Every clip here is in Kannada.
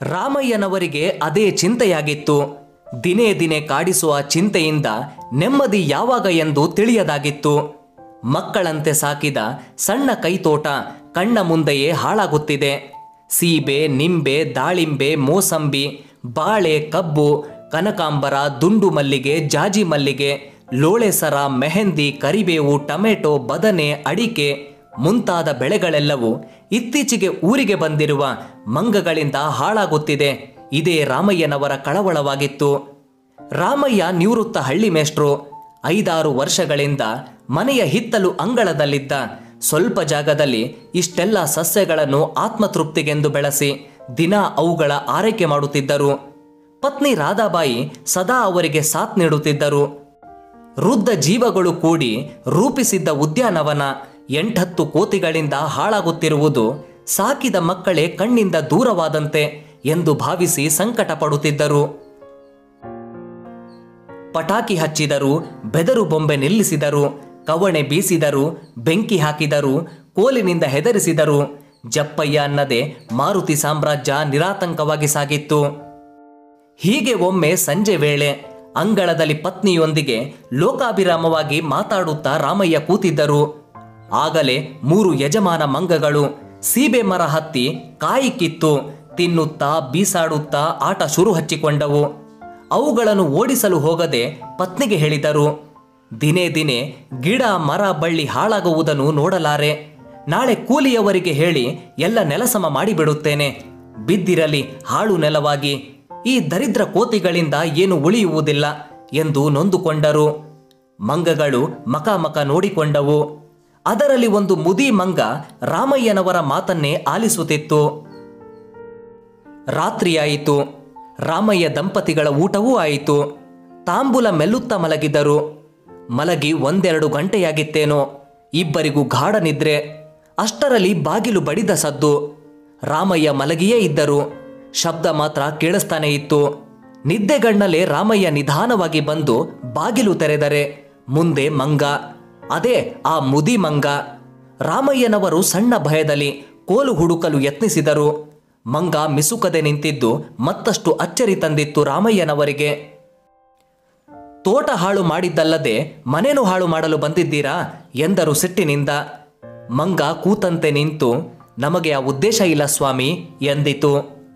ರಾಮಯ್ಯನವರಿಗೆ ಅದೇ ಚಿಂತೆಯಾಗಿತ್ತು ದಿನೇ ದಿನೇ ಕಾಡಿಸುವ ಚಿಂತೆಯಿಂದ ನೆಮ್ಮದಿ ಯಾವಾಗ ಎಂದು ತಿಳಿಯದಾಗಿತ್ತು ಮಕ್ಕಳಂತೆ ಸಾಕಿದ ಸಣ್ಣ ಕೈತೋಟ ಕಣ್ಣ ಮುಂದೆಯೇ ಹಾಳಾಗುತ್ತಿದೆ ಸೀಬೆ ನಿಂಬೆ ದಾಳಿಂಬೆ ಮೋಸಂಬಿ ಬಾಳೆ ಕಬ್ಬು ಕನಕಾಂಬರ ದುಂಡು ಮಲ್ಲಿಗೆ ಜಾಜಿ ಮಲ್ಲಿಗೆ ಲೋಳೆಸರ ಮೆಹಂದಿ ಕರಿಬೇವು ಟೊಮೆಟೊ ಬದನೆ ಅಡಿಕೆ ಮುಂತಾದ ಬೆಳೆಗಳೆಲ್ಲವೂ ಇತ್ತೀಚೆಗೆ ಊರಿಗೆ ಬಂದಿರುವ ಮಂಗಗಳಿಂದ ಹಾಳಾಗುತ್ತಿದೆ ಇದೇ ರಾಮಯ್ಯನವರ ಕಳವಳವಾಗಿತ್ತು ರಾಮಯ್ಯ ನಿವೃತ್ತ ಹಳ್ಳಿ ಮೇಷ್ಟ್ರು ಐದಾರು ವರ್ಷಗಳಿಂದ ಮನೆಯ ಹಿತ್ತಲು ಅಂಗಳದಲ್ಲಿದ್ದ ಸ್ವಲ್ಪ ಜಾಗದಲ್ಲಿ ಇಷ್ಟೆಲ್ಲ ಸಸ್ಯಗಳನ್ನು ಆತ್ಮತೃಪ್ತಿಗೆಂದು ಬೆಳೆಸಿ ದಿನ ಅವುಗಳ ಆರೈಕೆ ಮಾಡುತ್ತಿದ್ದರು ಪತ್ನಿ ರಾಧಾಬಾಯಿ ಸದಾ ಅವರಿಗೆ ಸಾಥ್ ನೀಡುತ್ತಿದ್ದರು ವೃದ್ಧ ಜೀವಗಳು ಕೂಡಿ ರೂಪಿಸಿದ್ದ ಉದ್ಯಾನವನ ಎಂಟತ್ತು ಕೋತಿಗಳಿಂದ ಹಾಳಾಗುತ್ತಿರುವುದು ಸಾಕಿದ ಮಕ್ಕಳೇ ಕಣ್ಣಿಂದ ದೂರವಾದಂತೆ ಎಂದು ಭಾವಿಸಿ ಸಂಕಟ ಪಡುತ್ತಿದ್ದರು ಪಟಾಕಿ ಹಚ್ಚಿದರು ಬೆದರು ಬೊಂಬೆ ನಿಲ್ಲಿಸಿದರು ಕವಣೆ ಬೀಸಿದರು ಬೆಂಕಿ ಹಾಕಿದರು ಕೋಲಿನಿಂದ ಹೆದರಿಸಿದರು ಜಪ್ಪಯ್ಯ ಅನ್ನದೆ ಮಾರುತಿ ಸಾಮ್ರಾಜ್ಯ ನಿರಾತಂಕವಾಗಿ ಸಾಗಿತ್ತು ಹೀಗೆ ಒಮ್ಮೆ ಸಂಜೆ ವೇಳೆ ಅಂಗಳದಲ್ಲಿ ಪತ್ನಿಯೊಂದಿಗೆ ಲೋಕಾಭಿರಾಮವಾಗಿ ಮಾತಾಡುತ್ತಾ ರಾಮಯ್ಯ ಕೂತಿದ್ದರು ಆಗಲೇ ಮೂರು ಯಜಮಾನ ಮಂಗಗಳು ಸೀಬೆ ಮರ ಹತ್ತಿ ಕಾಯಿ ಕಿತ್ತು ತಿನ್ನುತ್ತಾ ಬೀಸಾಡುತ್ತಾ ಆಟ ಶುರು ಹಚ್ಚಿಕೊಂಡವು ಅವುಗಳನ್ನು ಓಡಿಸಲು ಹೋಗದೆ ಪತ್ನಿಗೆ ಹೇಳಿದರು ದಿನೇ ದಿನೇ ಗಿಡ ಮರ ಬಳ್ಳಿ ಹಾಳಾಗುವುದನ್ನು ನೋಡಲಾರೆ ನಾಳೆ ಕೂಲಿಯವರಿಗೆ ಹೇಳಿ ಎಲ್ಲ ನೆಲಸಮ ಮಾಡಿಬಿಡುತ್ತೇನೆ ಬಿದ್ದಿರಲಿ ಹಾಳು ನೆಲವಾಗಿ ಈ ದರಿದ್ರ ಕೋತಿಗಳಿಂದ ಏನು ಉಳಿಯುವುದಿಲ್ಲ ಎಂದು ನೊಂದುಕೊಂಡರು ಮಂಗಗಳು ಮಕಾಮಕ ನೋಡಿಕೊಂಡವು ಅದರಲ್ಲಿ ಒಂದು ಮುದಿ ಮಂಗ ರಾಮಯ್ಯನವರ ಮಾತನ್ನೇ ಆಲಿಸುತ್ತಿತ್ತು ರಾತ್ರಿಯಾಯಿತು ರಾಮಯ್ಯ ದಂಪತಿಗಳ ಊಟವೂ ಆಯಿತು ತಾಂಬೂಲ ಮೆಲ್ಲುತ್ತಾ ಮಲಗಿದರು ಮಲಗಿ ಒಂದೆರಡು ಗಂಟೆಯಾಗಿತ್ತೇನೋ ಇಬ್ಬರಿಗೂ ಗಾಢ ನಿದ್ರೆ ಅಷ್ಟರಲ್ಲಿ ಬಾಗಿಲು ಬಡಿದ ಸದ್ದು ರಾಮಯ್ಯ ಮಲಗಿಯೇ ಇದ್ದರು ಶಬ್ದ ಮಾತ್ರ ಕೇಳಿಸ್ತಾನೆ ಇತ್ತು ನಿದ್ದೆಗಣ್ಣಲೆ ರಾಮಯ್ಯ ನಿಧಾನವಾಗಿ ಬಂದು ಬಾಗಿಲು ತೆರೆದರೆ ಮುಂದೆ ಮಂಗ ಅದೇ ಆ ಮುದಿ ಮಂಗ ರಾಮಯ್ಯನವರು ಸಣ್ಣ ಭಯದಲ್ಲಿ ಕೋಲು ಹುಡುಕಲು ಯತ್ನಿಸಿದರು ಮಂಗ ಮಿಸುಕದೆ ನಿಂತಿದ್ದು ಮತ್ತಷ್ಟು ಅಚ್ಚರಿ ತಂದಿತ್ತು ರಾಮಯ್ಯನವರಿಗೆ ತೋಟ ಹಾಳು ಮಾಡಿದ್ದಲ್ಲದೆ ಮನೇನು ಹಾಳು ಮಾಡಲು ಬಂದಿದ್ದೀರಾ ಎಂದರು ಸಿಟ್ಟಿನಿಂದ ಮಂಗ ಕೂತಂತೆ ನಿಂತು ನಮಗೆ ಆ ಉದ್ದೇಶ ಇಲ್ಲ ಸ್ವಾಮಿ ಎಂದಿತು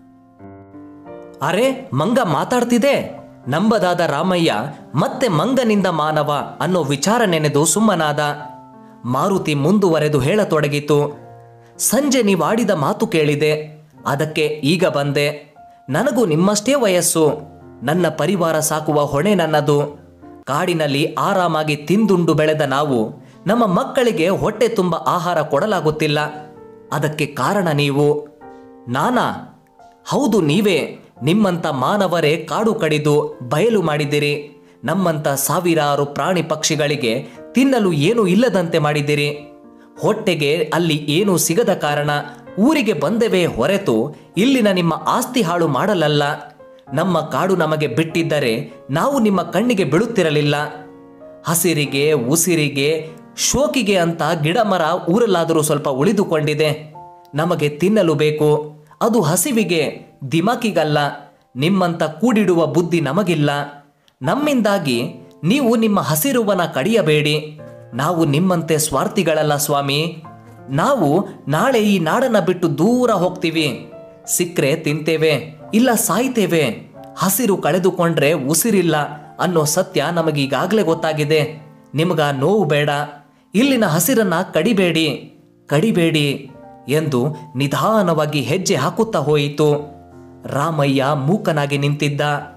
ಅರೆ ಮಂಗ ಮಾತಾಡ್ತಿದೆ ನಂಬದಾದ ರಾಮಯ್ಯ ಮತ್ತೆ ಮಂಗನಿಂದ ಮಾನವ ಅನ್ನೋ ವಿಚಾರ ನೆನೆದು ಸುಮ್ಮನಾದ ಮಾರುತಿ ಮುಂದುವರೆದು ಹೇಳತೊಡಗಿತು ಸಂಜೆ ನೀವಾಡಿದ ಮಾತು ಕೇಳಿದೆ ಅದಕ್ಕೆ ಈಗ ಬಂದೆ ನನಗೂ ನಿಮ್ಮಷ್ಟೇ ವಯಸ್ಸು ನನ್ನ ಪರಿವಾರ ಸಾಕುವ ಹೊಣೆ ನನ್ನದು ಕಾಡಿನಲ್ಲಿ ಆರಾಮಾಗಿ ತಿಂದುಂಡು ಬೆಳೆದ ನಾವು ನಮ್ಮ ಮಕ್ಕಳಿಗೆ ಹೊಟ್ಟೆ ತುಂಬ ಆಹಾರ ಕೊಡಲಾಗುತ್ತಿಲ್ಲ ಅದಕ್ಕೆ ಕಾರಣ ನೀವು ನಾನಾ ಹೌದು ನೀವೇ ನಿಮ್ಮಂಥ ಮಾನವರೇ ಕಾಡು ಕಡಿದು ಬಯಲು ಮಾಡಿದಿರಿ ನಮ್ಮಂಥ ಸಾವಿರಾರು ಪ್ರಾಣಿ ಪಕ್ಷಿಗಳಿಗೆ ತಿನ್ನಲು ಏನೂ ಇಲ್ಲದಂತೆ ಮಾಡಿದಿರಿ ಹೊಟ್ಟೆಗೆ ಅಲ್ಲಿ ಏನೂ ಸಿಗದ ಕಾರಣ ಊರಿಗೆ ಬಂದೆವೇ ಹೊರತು ಇಲ್ಲಿನ ನಿಮ್ಮ ಆಸ್ತಿ ಹಾಳು ಮಾಡಲಲ್ಲ ನಮ್ಮ ಕಾಡು ನಮಗೆ ಬಿಟ್ಟಿದ್ದರೆ ನಾವು ನಿಮ್ಮ ಕಣ್ಣಿಗೆ ಬೀಳುತ್ತಿರಲಿಲ್ಲ ಹಸಿರಿಗೆ ಉಸಿರಿಗೆ ಶೋಕಿಗೆ ಅಂತ ಗಿಡ ಮರ ಊರಲ್ಲಾದರೂ ಸ್ವಲ್ಪ ಉಳಿದುಕೊಂಡಿದೆ ನಮಗೆ ತಿನ್ನಲು ಬೇಕು ಅದು ಹಸಿವಿಗೆ ದಿಮಾಕಿಗಲ್ಲ ನಿಮ್ಮಂತ ಕೂಡಿಡುವ ಬುದ್ಧಿ ನಮಗಿಲ್ಲ ನಮ್ಮಿಂದಾಗಿ ನೀವು ನಿಮ್ಮ ಹಸಿರುವನ ಕಡಿಯಬೇಡಿ ನಾವು ನಿಮ್ಮಂತೆ ಸ್ವಾರ್ಥಿಗಳಲ್ಲ ಸ್ವಾಮಿ ನಾವು ನಾಳೆ ಈ ನಾಡನ್ನ ಬಿಟ್ಟು ದೂರ ಹೋಗ್ತೀವಿ ಸಿಕ್ಕರೆ ತಿಂತೇವೆ ಇಲ್ಲ ಸಾಯ್ತೇವೆ ಹಸಿರು ಕಳೆದುಕೊಂಡ್ರೆ ಉಸಿರಿಲ್ಲ ಅನ್ನೋ ಸತ್ಯ ನಮಗೀಗಾಗಲೇ ಗೊತ್ತಾಗಿದೆ ನಿಮಗ ನೋವು ಬೇಡ ಇಲ್ಲಿನ ಹಸಿರನ್ನ ಕಡಿಬೇಡಿ ಕಡಿಬೇಡಿ ಎಂದು ನಿಧಾನವಾಗಿ ಹೆಜ್ಜೆ ಹಾಕುತ್ತಾ ಹೋಯಿತು ರಾಮಯ್ಯ ಮೂಕನಾಗಿ ನಿಂತಿದ್ದ